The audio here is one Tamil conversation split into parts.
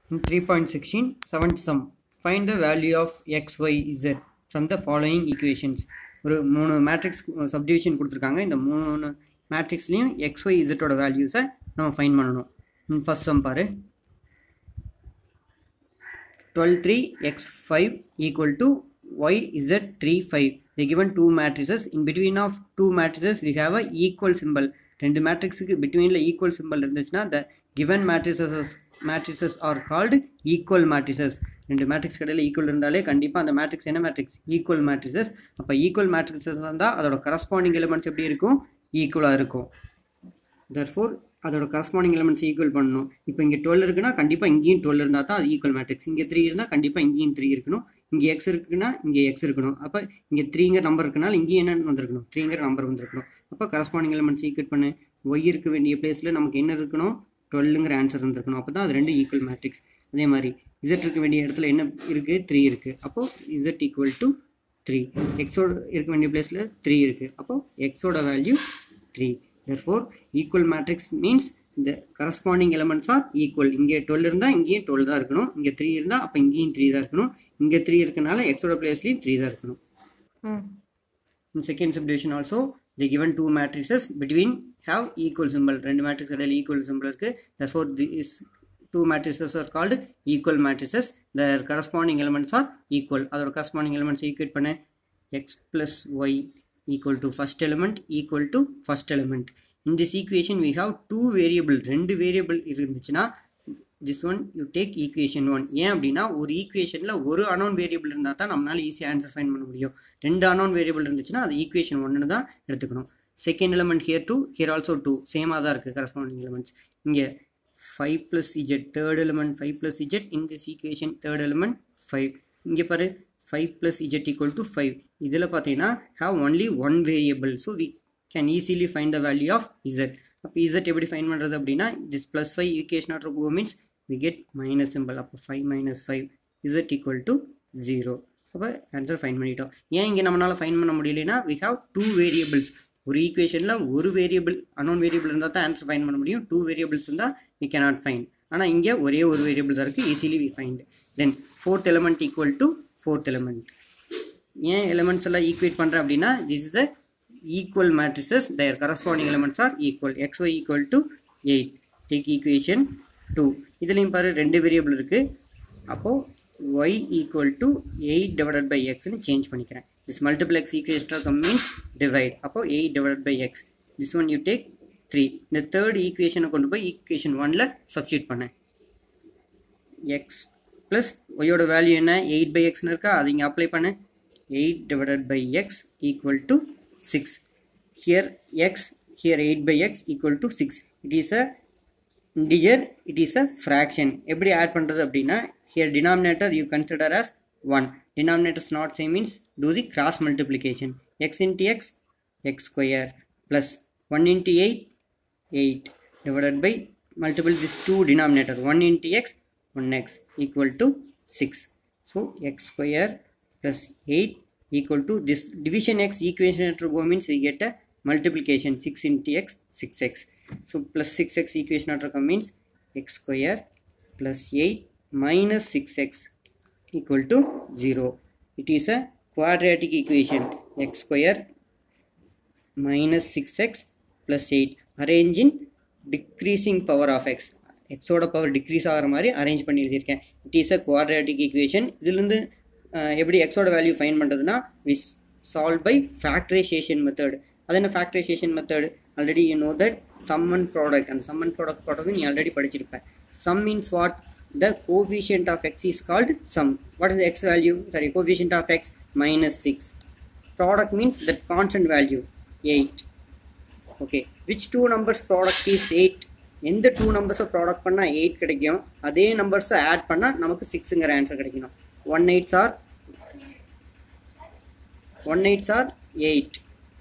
In 3.16, seventh sum. Find the value of x, y, z from the following equations. ஒரு மூணு மேட்ரிக்ஸ் சப்டிவிஷன் கொடுத்துருக்காங்க இந்த மூணு மேட்ரிக்ஸ்லேயும் எக்ஸ் ஒய் இசட்டோட வேல்யூஸை நம்ம ஃபைன் பண்ணணும் ஃபஸ்ட் சம் பாரு twelve three x five equal to y z three five the given two matrices in between of two matrices we have a equal symbol ரெண்டு மேட்ரிக்ஸுக்கு பிட்வீனில் ஈக்குவல் சிம்பிள் இருந்துச்சுன்னா the given matrices matrices are called equal matrices ரெண்டு மேட்ரிக்ஸ் கடையில் ஈக்குவல் இருந்தாலே கண்டிப்பாக அந்த மேட்ரிக்ஸ் என்ன மேட்ரிக்ஸ் ஈக்குவல் மேட்ரிசஸ் அப்போ ஈக்குவல் மேட்ரிக்ஸஸ் இருந்தால் அதோட கரஸ்பாண்டிங் எலிமெண்ட்ஸ் எப்படி இருக்கும் ஈக்குவலாக இருக்கும் தர்ஃபோர் அதோட கரஸ்பாண்டிங் எலிமெண்ட்ஸ் ஈக்குவல் பண்ணணும் இப்போ இங்கே டுவெல் இருக்குன்னா கண்டிப்பாக இங்கேயும் டுவெல் இருந்தால் தான் அது ஈக்குவல் மேட்ரிக்ஸ் இங்கே த்ரீ இருந்தால் கண்டிப்பாக இங்கேயும் த்ரீ இருக்கணும் இங்கே எக்ஸ் இருக்குன்னா இங்கே எக்ஸ் இருக்கணும் அப்போ இங்கே த்ரீங்கிற நம்பர் இருக்கனால இங்கேயும் என்ன வந்திருக்கணும் த்ரீங்கிற நம்பர் வந்திருக்கணும் அப்போ கரஸ்பாண்டிங் எலிமெண்ட்ஸ் ஈக்குவல் பண்ணு ஒய் இருக்க வேண்டிய பிளேஸில் நமக்கு என்ன இருக்கணும் டுவெல்லுங்கிற ஆன்சர் இருந்திருக்கணும் அப்போ தான் அது ரெண்டு ஈக்குவல் மேட்ரிக்ஸ் அதே மாதிரி இசட் இருக்க வேண்டிய இடத்துல என்ன இருக்குது த்ரீ இருக்குது அப்போது இசட் ஈக்குவல் டு த்ரீ எக்ஸோட இருக்க வேண்டிய பிளேஸில் த்ரீ இருக்குது அப்போது எக்ஸோட value three therefore equal matrix means the corresponding elements are equal இங்கே 12 இருந்தால் இங்கேயும் 12 தான் இருக்கணும் இங்கே 3 இருந்தால் அப்போ இங்கேயும் 3 தான் இருக்கணும் இங்கே 3 இருக்கனால எக்ஸோட பிளேஸ்லேயும் 3 தான் இருக்கணும் in second subdivision also they given two matrices between have equal symbol ரெண்டு matrix இடையில equal symbol இருக்கு therefore this two matrices are called equal matrices their corresponding elements are equal அதோட corresponding elements equate பண்ண x plus y equal to first element equal to first element in this equation we have two variable ரெண்டு variable இருந்துச்சுன்னா this one you take equation 1 ஏன் அப்படின்னா ஒரு ஈக்குவேஷனில் ஒரு அனோன் வேரியபிள் இருந்தால் தான் நம்மளால ஈஸியாக ஆன்சர் ஃபைன் பண்ண முடியும் ரெண்டு அனோன் வேரியபிள் இருந்துச்சுன்னா அது ஈக்குவேஷன் ஒன்று தான் எடுத்துக்கணும் second element here two here also two சேமாக தான் இருக்குது கரஸ்பாண்டிங் எலிமெண்ட்ஸ் இங்கே five plus z third element five plus z in this equation third element five இங்கே பாரு five plus z equal to five இதில் பார்த்தீங்கன்னா have only one variable so we can easily find the value of z அப்போ இசட் எப்படி ஃபைன் பண்ணுறது அப்படின்னா this plus five equation add கோ means we get minus simple அப்போ five minus five z equal to zero அப்போ ஆன்சர் ஃபைன் பண்ணிட்டோம் ஏன் இங்கே நம்மளால் ஃபைன் பண்ண முடியலனா வி ஹாவ் டூ வேரியபிள்ஸ் ஒரு ஈக்குவேஷனில் ஒரு வேரியபிள் அனோன் வேரியபிள் இருந்தால் தான் ஆன்சர் ஃபைன் பண்ண முடியும் டூ வேரியபிள்ஸ் இருந்தால் வி கேனாட் ஃபைன் ஆனால் இங்கே ஒரே ஒரு வேரியபிள் தான் இருக்குது easily we find then fourth element equal to fourth element ஏன் எலிமெண்ட்ஸ் எல்லாம் ஈக்குவேட் பண்ணுறேன் அப்படின்னா this is a equal matrices their corresponding elements are equal x y equal to eight take equation two இதுலேயும் பாரு ரெண்டு வேரியபிள் இருக்குது அப்போது y equal to eight divided by எக்ஸ்னு சேஞ்ச் பண்ணிக்கிறேன் this multiple x equation means divide அப்போ eight divided by x this one you take three இந்த தேர்ட் ஈக்குவேஷனை கொண்டு போய் ஈக்குவேஷன் ஒனில் சப்ஸ்டியூட் பண்ணேன் எக்ஸ் ப்ளஸ் ஒய்யோட வேல்யூ என்ன எயிட் பை எக்ஸ்னு இருக்கா அது இங்கே அப்ளை பண்ணு eight divided by x equal to six here x here eight by x equal to six it is a integer it is a fraction எப்படி ஆட் பண்ணுறது அப்படின்னா here denominator you consider as one denominators not same means do the cross multiplication x into x x square plus one into eight eight divided by multiple this two denominator 1 into x 1x equal to 6 so x square plus 8 equal to this division x equation to go means we get a multiplication 6 into x 6x so plus 6x equation after come means x square plus 8 minus 6x equal to 0 it is a quadratic equation x square minus 6x plus 8 arrange in decreasing power of x எக்ஸோட பவர் டிக்ரீஸ் ஆகிற மாதிரி அரேஞ்ச் பண்ணி எழுதியிருக்கேன் it is a quadratic equation இதுலேருந்து எப்படி எக்ஸோட வேல்யூ ஃபைன் பண்ணுறதுனா we solve by factorization method அது என்ன factorization method already you know that sum and product அந்த சம் அண்ட் ப்ராடக்ட் ப்ராடக்ட் நீ ஆல்ரெடி படிச்சிருப்பேன் sum means what the coefficient of x is called sum what is x value sorry coefficient of x minus six product means that constant value eight okay which two numbers product is eight எந்த டூ நம்பர்ஸை ப்ராடக்ட் பண்ணால் எயிட் கிடைக்கும் அதே நம்பர்ஸை ஆட் பண்ணால் நமக்கு சிக்ஸுங்கிற ஆன்சர் கிடைக்கணும் one eights or one eights or eight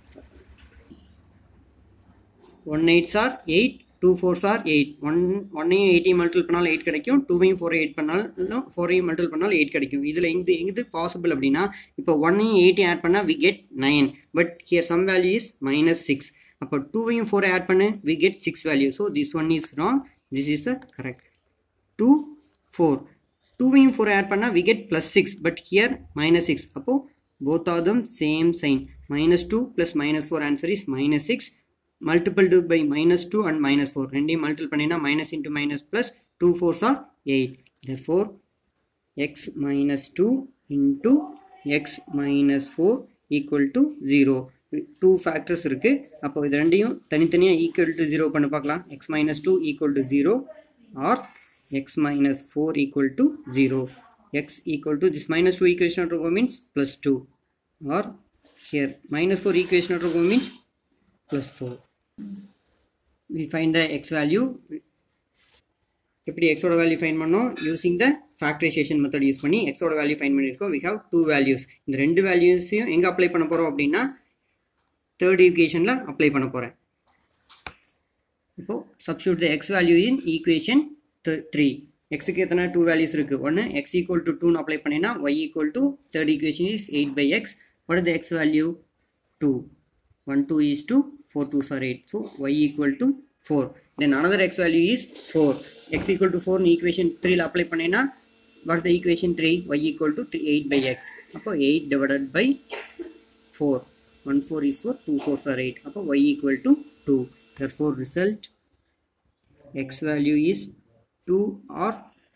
one eights or eight two fours or eight one ஒன்னையும் எயிட்டையும் மல்டிபிள் பண்ணாலும் எயிட் கிடைக்கும் டூவையும் ஃபோர் எயிட் பண்ணாலும் ஃபோரையும் மல்டிபிள் பண்ணாலும் எயிட் கிடைக்கும் இதில் எங்க எது பாசிபிள் அப்படின்னா இப்போ ஒன்னையும் எயிட்டையும் ஆட் பண்ணால் we get nine but here sum value is minus six அப்போ டூவையும் ஃபோரை ஆட் பண்ணு we get six value so this one is wrong this is a correct two four டூவையும் ஃபோர் ஆட் பண்ணால் we get plus six but here minus six அப்போது both are them same sign minus two plus minus four answer is minus six multiplied by minus two and minus four ரெண்டையும் மல்டிபிள் பண்ணினா minus into minus plus two fours or eight the four x minus two into x minus four equal to zero two factors இருக்குது அப்போ இது ரெண்டையும் தனித்தனியாக ஈக்குவல் டு ஜீரோ பண்ண பார்க்கலாம் x minus two equal to zero or x minus four equal to zero x equal to this minus two equation of row means plus 2 or here minus 4 equation of row means plus 4 we find the x value எப்படி எக்ஸோட வேல்யூ ஃபைன் பண்ணோம் using the factorization method use பண்ணி எக்ஸோட வேல்யூ ஃபைன் பண்ணியிருக்கோம் வி ஹவ் டூ வேல்யூஸ் இந்த ரெண்டு வேல்யூஸையும் எங்கே அப்ளை பண்ண போகிறோம் அப்படின்னா தேர்ட் ஈக்குவேஷனில் அப்ளை பண்ண போகிறேன் இப்போது substitute the x value in equation three எக்ஸுக்கு எத்தனை டூ வேல்யூஸ் இருக்குது ஒன்று எக்ஸ் ஈக்குவல் டு டூன்னு அப்ளை பண்ணினா y equal to third equation is eight by x what the x value two one two is two four two சார் eight so y equal to four then another x value is four x equal to ஃபோர்னு ஈக்குவேஷன் த்ரீல அப்ளை பண்ணினா what the equation three y equal to three eight by x அப்போ eight divided by four one four is four two four சார் எயிட் அப்போ y equal to two therefore result x value is 2 or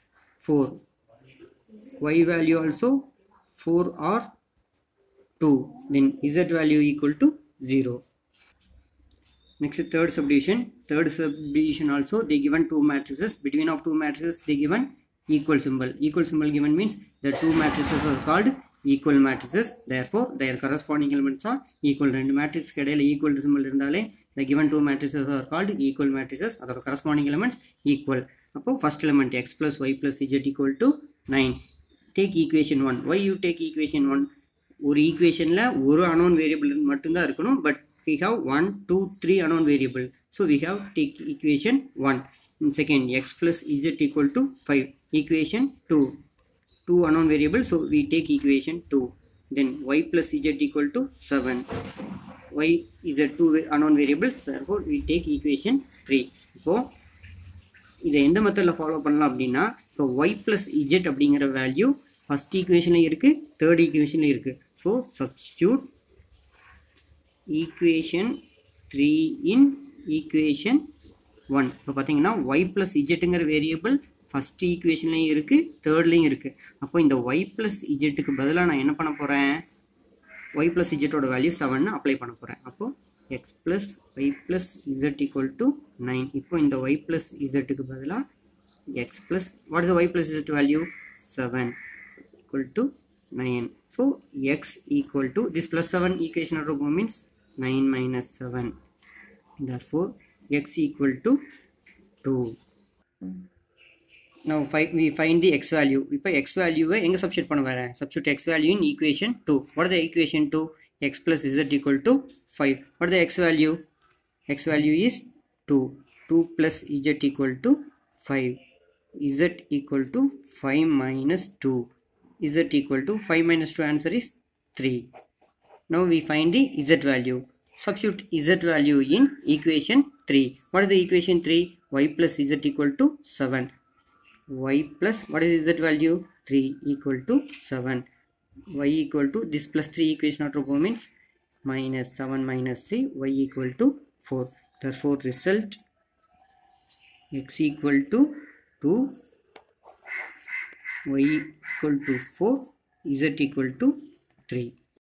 4 y value also 4 or 2 then z value equal to 0 next third subdivision third subdivision also they given two matrices between of two matrices they given equal symbol equal symbol given means the two matrices are called equal matrices therefore their corresponding elements are equal ரெண்டு மேட்ரிக்ஸ் இடையில ஈக்குவல் சிம்பிள் இருந்தாலே the given two matrices are called equal matrices அதோட corresponding elements equal அப்போ first element x plus y plus z equal to 9 take equation 1 why you take equation 1 ஒரு ஈக்குவேஷனில் ஒரு அனோன் வேரியபிள் மட்டும்தான் இருக்கணும் but we have 1 2 3 unknown variable so we have take equation 1 in second x plus z equal to 5 equation 2 2 unknown variable so we take equation 2 then y plus z equal to 7 y is a two unknown variables therefore we take equation 3 இப்போ இதை எந்த மெத்தடில் ஃபாலோ பண்ணலாம் அப்படின்னா இப்போ ஒய் ப்ளஸ் இஜெட் அப்படிங்கிற வேல்யூ ஃபஸ்ட் ஈக்குவேஷன்லையும் இருக்குது தேர்ட் ஈக்குவேஷன்லையும் இருக்குது so substitute equation three in equation one இப்போ பார்த்தீங்கன்னா ஒய் ப்ளஸ் இஜெட்டுங்கிற வேரியபிள் ஃபஸ்ட் ஈக்குவேஷன்லையும் இருக்குது தேர்ட்லேயும் இருக்குது அப்போ இந்த ஒய் ப்ளஸ் இஜெட்டுக்கு பதிலாக நான் என்ன பண்ண போகிறேன் ஒய் ப்ளஸ் இஜெட்டோட வேல்யூ செவன்னு அப்ளை பண்ண போகிறேன் அப்போது x plus y plus z equal to nine இப்போ இந்த ஒய் ப்ளஸ் இசட்டுக்கு பதிலாக x plus what is y plus z value seven equal to 9 so x equal to this plus 7 equation of row means 9 minus 7 therefore x equal to 2 now fi we find the x value இப்போ x value எங்க substitute பண்ண வரேன் substitute x value in equation 2 what is the equation 2 x plus z equal to 5 what is the x value x value is 2 2 plus z equal to 5 z equal to 5 minus 2 z equal to 5 minus 2 answer is 3 now we find the z value substitute z value in equation 3 what is the equation 3 y plus z equal to 7 y plus what is z value 3 equal to 7 y equal to this plus 3 equation of row means minus 7 minus 3 y equal to 4 therefore result x equal to 2 y equal to 4 z equal to 3